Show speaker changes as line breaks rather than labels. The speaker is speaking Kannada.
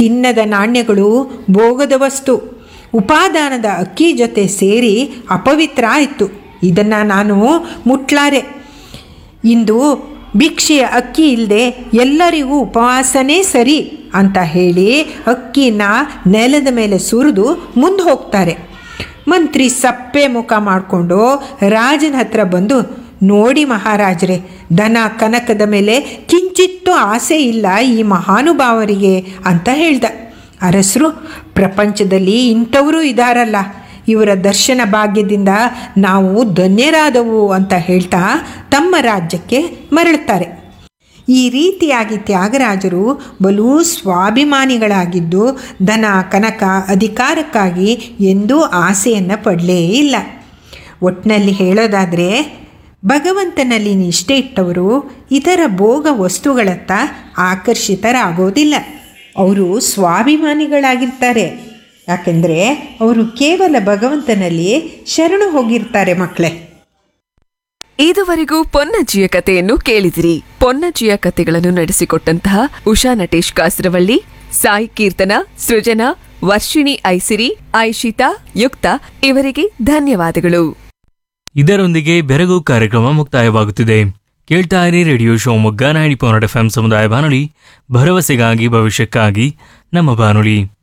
ಚಿನ್ನದ ನಾಣ್ಯಗಳು ಭೋಗದ ವಸ್ತು ಉಪಾದಾನದ ಅಕ್ಕಿ ಜೊತೆ ಸೇರಿ ಅಪವಿತ್ರ ಆಯಿತು ಇದನ್ನು ನಾನು ಮುಟ್ಲಾರೆ ಇಂದು ಭಿಕ್ಷೆಯ ಅಕ್ಕಿ ಇಲ್ಲದೆ ಎಲ್ಲರಿಗೂ ಉಪವಾಸನೇ ಸರಿ ಅಂತ ಹೇಳಿ ಅಕ್ಕಿನ ನೆಲದ ಮೇಲೆ ಸುರಿದು ಮುಂದೆ ಹೋಗ್ತಾರೆ ಮಂತ್ರಿ ಸಪ್ಪೆ ಮುಖ ಮಾಡಿಕೊಂಡು ರಾಜನ ಹತ್ರ ಬಂದು ನೋಡಿ ಮಹಾರಾಜರೇ ದನ ಕನಕದ ಮೇಲೆ ಕಿಂಚಿತ್ತೂ ಆಸೆ ಇಲ್ಲ ಈ ಮಹಾನುಭಾವರಿಗೆ ಅಂತ ಹೇಳ್ದ ಅರಸರು ಪ್ರಪಂಚದಲ್ಲಿ ಇಂಥವರು ಇದಾರಲ್ಲ ಇವರ ದರ್ಶನ ಭಾಗ್ಯದಿಂದ ನಾವು ಧನ್ಯರಾದವು ಅಂತ ಹೇಳ್ತಾ ತಮ್ಮ ರಾಜ್ಯಕ್ಕೆ ಮರಳುತ್ತಾರೆ ಈ ರೀತಿಯಾಗಿ ತ್ಯಾಗರಾಜರು ಬಲು ಸ್ವಾಭಿಮಾನಿಗಳಾಗಿದ್ದು ಧನ ಕನಕ ಅಧಿಕಾರಕ್ಕಾಗಿ ಎಂದೂ ಆಸೆಯನ್ನು ಪಡಲೇ ಇಲ್ಲ ಒಟ್ಟಿನಲ್ಲಿ ಹೇಳೋದಾದರೆ ಭಗವಂತನಲ್ಲಿ ನಿಷ್ಠೆ ಇಟ್ಟವರು ಇತರ ಭೋಗ ವಸ್ತುಗಳತ್ತ ಆಕರ್ಷಿತರಾಗೋದಿಲ್ಲ ಅವರು ಸ್ವಾಭಿಮಾನಿಗಳಾಗಿರ್ತಾರೆ ಯಾಕೆಂದರೆ ಅವರು ಕೇವಲ ಭಗವಂತನಲ್ಲಿ ಶರಣು ಹೋಗಿರ್ತಾರೆ ಮಕ್ಕಳೇ
ಇದುವರೆಗೂ ಪೊನ್ನಜ್ಜಿಯ ಕಥೆಯನ್ನು ಕೇಳಿದಿರಿ ಪೊನ್ನಜ್ಜಿಯ ಕಥೆಗಳನ್ನು ನಡೆಸಿಕೊಟ್ಟಂತಹ ಉಷಾ ನಟೇಶ್ ಕಾಸರವಳ್ಳಿ ಸಾಯಿ ಕೀರ್ತನ ಸೃಜನಾ ವರ್ಷಿಣಿ ಐಸಿರಿ ಐಶಿತಾ ಯುಕ್ತ ಇವರಿಗೆ ಧನ್ಯವಾದಗಳು
ಇದರೊಂದಿಗೆ ಬೆರಗು ಕಾರ್ಯಕ್ರಮ ಮುಕ್ತಾಯವಾಗುತ್ತಿದೆ ಕೇಳ್ತಾ ಇರಿ radio Shivamogga ninety point F M ಸಮುದಾಯ ಬಾನುಲಿ ಭರವಸೆಗಾಗಿ ಭವಿಷ್ಯಕ್ಕಾಗಿ ನಮ್ಮ ಬಾನುಲಿ